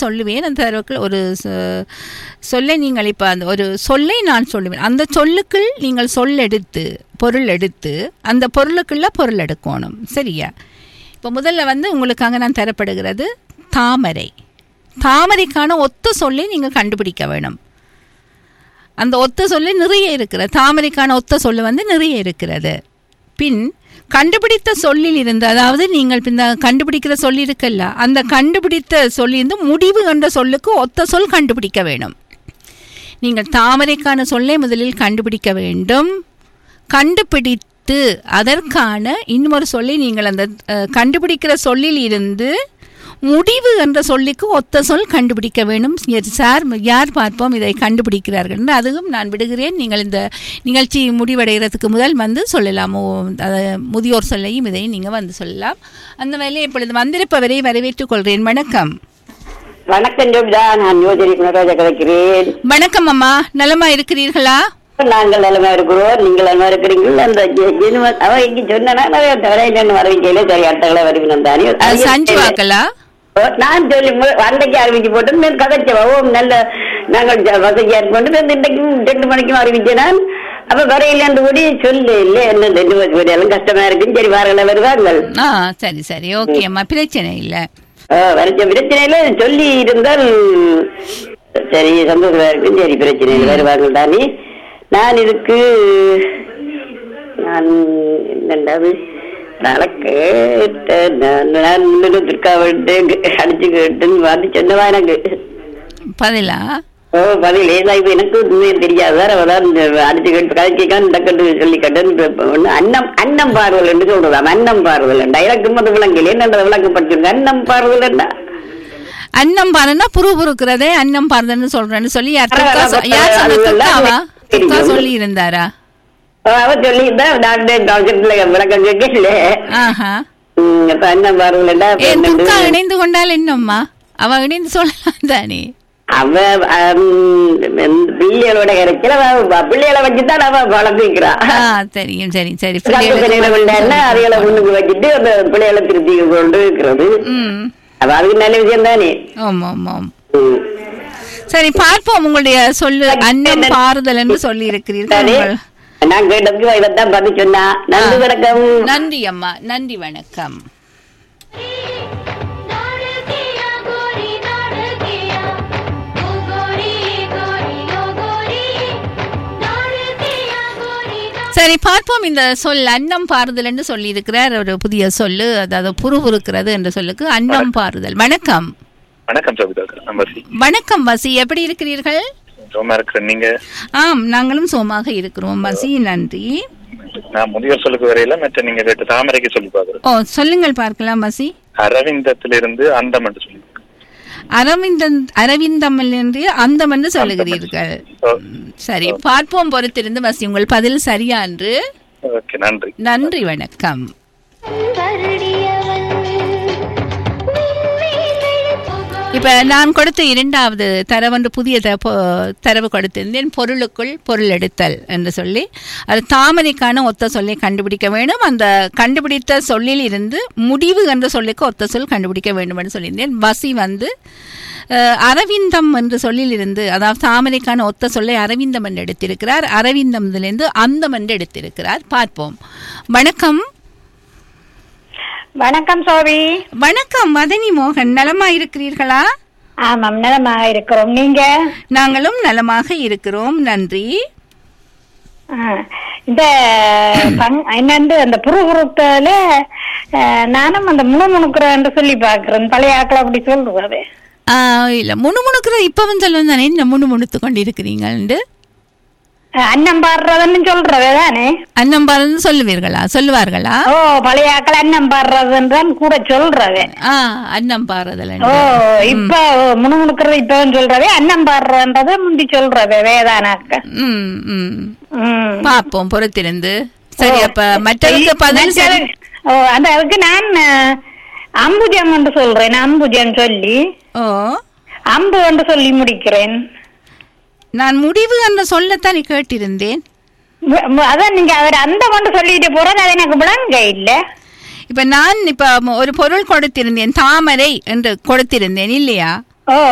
சொல்லுவேன் அந்த தரவுக்குள் ஒரு சொ- சொல்லை நீங்கள் இப்போ அந்த ஒரு சொல்லை நான் சொல்லுவேன் அந்த சொல்லுக்குள் நீங்கள் சொல் எடுத்து பொருள் எடுத்து அந்த பொருளுக்குள்ள பொருள் எடுக்கணும் சரியா இப்போ முதல்ல வந்து உங்களுக்காக நான் தரப்படுகிறது தாமரை தாமரைக்கான ஒத்த சொல்லை நீங்கள் கண்டுபிடிக்க வேணும் அந்த ஒத்த சொல்லு நிறைய இருக்கிறது தாமரைக்கான ஒத்த சொல்லு வந்து நிறைய இருக்கிறது பின் கண்டுபிடித்த சொல்லில் இருந்து அதாவது நீங்கள் இந்த கண்டுபிடிக்கிற சொல்லி இருக்குல்ல அந்த கண்டுபிடித்த சொல்லிருந்து முடிவு என்ற சொல்லுக்கு ஒத்த சொல் கண்டுபிடிக்க வேணும் நீங்கள் தாமரைக்கான சொல்லை முதலில் கண்டுபிடிக்க வேண்டும் கண்டுபிடித்து அதற்கான இன்னொரு சொல்லி நீங்கள் அந்த அஹ், கண்டுபிடிக்கிற சொல்லில் இருந்து முடிவு என்ற சொல்லுக்கு ஒத்த சொல் கண்டுபிடிக்க வேண்டும் எஸ் சார் யார் பார்ப்போம் இதை கண்டுபிடிக்கிறார்கள் என்று அதுவும் நான் விடுகிறேன் நீங்கள் இந்த நிகழ்ச்சி முடிவடைகிறதுக்கு முதல் வந்து சொல்லலாம் ஓ, அத, முதியோர் சொல்லையும் இதையும் நீங்கள் வந்து சொல்லலாம் அந்த வேலையை இப்பொழுது வந்திருப்பவரை வரவேற்றுக் கொள்கிறேன் வணக்கம் வணக்கம் ஜோபிதா நான் யோஜனை குணராஜா கிடைக்கிறேன் வணக்கம் அம்மா நலமா இருக்கிறீர்களா நாங்கள் நலமா இருக்கிறோம் நீங்கள் நலமா இருக்கிறீர்கள் அந்த ஜெ- ஜெனிவ- அவ இங்க சொன்னா வரவேற்று வரவிக்கையில சரி அடுத்தகளை வருவினம் தானே அது சஞ்சு வாக்கலா ஓ, நான் சொல்லி மு- அன்றைக்கு அறிவிச்சு போட்டு மேல் கதைச்சவா ஓ நல்ல நாங்கள் ஜ- வசதியா இருக்கோம் இன்றைக்கும் ரெண்டு மணிக்கும் அறிவிச்சேன் நான் அப்ப வரையிலேருந்து கூடி சொல்லு இல்ல என்ன ரெண்டு பேருக்கு எல்லாம் கஷ்டமா இருக்கு சரி வாரங்கள வருவார்கள் ஆ சரி சரி ஓகே அம்மா பிரச்சனை இல்லை ஆ, வரைச்ச பிரச்சனையில சொல்லி இருந்தால் சரி சந்தோஷமா இருக்கும் சரி பிரச்சனை இல்லை வருவார்கள் தானே நான் இதுக்கு நான் என்னண்டாவது நாளை கேட்டேன் நான் நான் இன்னும் துர்காவிட்டு அடிச்சு கேட்டுன்னு வந்து சொன்னவா எனக்கு பதிலா ஓ பதில் ஏதா இப்ப எனக்கு உண்மையும் தெரியாது வேற அதான் அடிச்சு கேட்டு கதைக்கான் டக்கட்டு சொல்லி கட்டுன்னு அன்னம் அன்னம் பார்வல் என்று சொல்றதாம் அன்னம் பார்வல் எனக்கு மத விளங்கல என்ன விளக்கப்பட்டிருக்கு அன்னம் பார்வல் என்ன அன்னம் பாருன்னா புரு புருக்கிறதே அன்னம் பாருன்னு சொல்றேன்னு சொல்லி யார் அதான், துர்கா சொ- அதான், யார் சொன்ன அது துர்காவா எல்லாம் துர்கா தெரியும். சொல்லி இருந்தாரா அவ சொல்லி நான் விளக்கம் கேட்கல ஆஹா உம், அப்ப அன்னம் பார்வல் ஏன் துர்கா இணைந்து கொண்டால் என்னம்மா அவ இணைந்து சொல்லலாம் தானே அவ ஹம், பிள்ளைகளோட கிடைக்கல அவ பிள்ளைகளை வச்சுதான் அவ வளர்த்துக்கிறா ஆ தெரியும் சரி சரி பிள்ளைகளை பிள்ளைகளுக்கு அவைகளை முன்னுக்கு வச்சுட்டு அந்த பிள்ளைகளை திருத்தி கொண்டு இருக்கிறது ம் அப்ப அதுக்கு நல்ல விஷயம் தானே ஆமா ஆமா சரி பார்ப்போம் உங்களுடைய சொல்லு அன்னம் பாறுதல் என்று சொல்லி இருக்கிறீர்கள் சரி உங்கள்- நான் கேட்டதுக்கு இவத்தான் பார்த்து சொன்னா நன்றி வணக்கம் நன்றி அம்மா நன்றி வணக்கம் நாடகியா கோரி நாடகியா ஓ கோரி கோரி ஓ கோரி நாடகியா கோரி சரி பார்ப்போம் இந்த சொல் அன்னம் பாறுதல் என்று சொல்லி இருக்கிறார் ஒரு புதிய சொல்லு அதாவது புறுபுறுக்கிறது என்ற சொல்லுக்கு அன்னம் பாறுதல் வணக்கம் வணக்கம் சபிதா நம்பர் சி வணக்கம் வசி எப்படி இருக்கிறீர்கள் ரோமா இருக்கிறேன் நீங்க ஆம் நாங்களும் சோமாக இருக்கிறோம் வசி நன்றி நான் முதியோர் சொல்லுக்கு வரையில மற்ற நீங்க கேட்ட தாமரைக்கு சொல்லி பாக்குறேன் ஓ சொல்லுங்கள் பார்க்கலாம் வசி அரவிந்தத்திலிருந்து அந்தம் என்று சொல்லி அரவிந்தன் அரவிந்தம் என்று அந்தம் என்று சொல்லுகிறீர்கள் ஓ, சரி பார்ப்போம் பொறுத்திருந்து வசி உங்கள் பதில் சரியா என்று ஓகே நன்றி நன்றி வணக்கம் வருடியவன் இப்ப நான் கொடுத்த இரண்டாவது தரவொன்று புதிய த- பொ- தரவு கொடுத்திருந்தேன் பொருளுக்குள் பொருள் எடுத்தல் என்று சொல்லி அது தாமரைக்கான ஒத்த சொல்லை கண்டுபிடிக்க வேண்டும் அந்த கண்டுபிடித்த சொல்லில் இருந்து முடிவு என்ற சொல்லுக்கு ஒத்த சொல் கண்டுபிடிக்க வேண்டும் என்று சொல்லியிருந்தேன் வசி வந்து அஹ், அரவிந்தம் என்ற சொல்லில் இருந்து அதாவது தாமரைக்கான ஒத்த சொல்லை அரவிந்தம் என்று எடுத்திருக்கிறார் அரவிந்தம்லேருந்து அந்தம் என்று எடுத்திருக்கிறார் பார்ப்போம் வணக்கம் வணக்கம் சோபி வணக்கம் மதனி மோகன் நலமா இருக்கிறீர்களா ஆமாம் நலமாக இருக்கிறோம் நீங்க நாங்களும் நலமாக இருக்கிறோம் நன்றி ஆ, இந்த பங்- என்னண்டு அந்த புறுபுறுத்தல நானும் அந்த முணுமுணுக்குறேன்னு சொல்லி பாக்குறேன் பழைய ஆக்கள் அப்படி சொல்றது ஆ, இல்ல முணுமுணுக்கிற இப்பவும் சொல்லுவோம் தானே என்ன முணுமுணுத்து கொண்டு இருக்கிறீங்கன்னு அன்னம் பாடுறதுன்னு சொல்றவே தானே அன்னம் பாருன்னு சொல்லுவீர்களா சொல்லுவார்களா ஓ பழைய ஆக்கள் அன்னம் பாடுறதுன்னு கூட சொல்றவே ஆ அன்னம் பாறுதல் ஓ இப்ப முணுமுணுக்கிறது இப்பவும் சொல்றவே அன்னம் பாடுறன்றத முந்தி சொல்றவே வேதானாக்க ம் ம் ம் பாப்போம் பொறுத்திருந்து சரி அப்ப மற்றதுக்கு பதில் சரி ஓ அந்த அதுக்கு நான் அஹ், அம்புஜம் என்று சொல்றேன் அம்புஜம் சொல்லி ஓ அம்பு என்று சொல்லி முடிக்கிறேன் நான் முடிவு என்ற சொல்லத்தான் கேட்டிருந்தேன் மு- மு- அதான் நீங்க அவர் அந்த கொண்டு சொல்லிட்டு போறது அது எனக்கு விளங்க இல்ல இப்ப நான் இப்ப ம- ஒரு பொருள் கொடுத்திருந்தேன் தாமரை என்று கொடுத்திருந்தேன் இல்லையா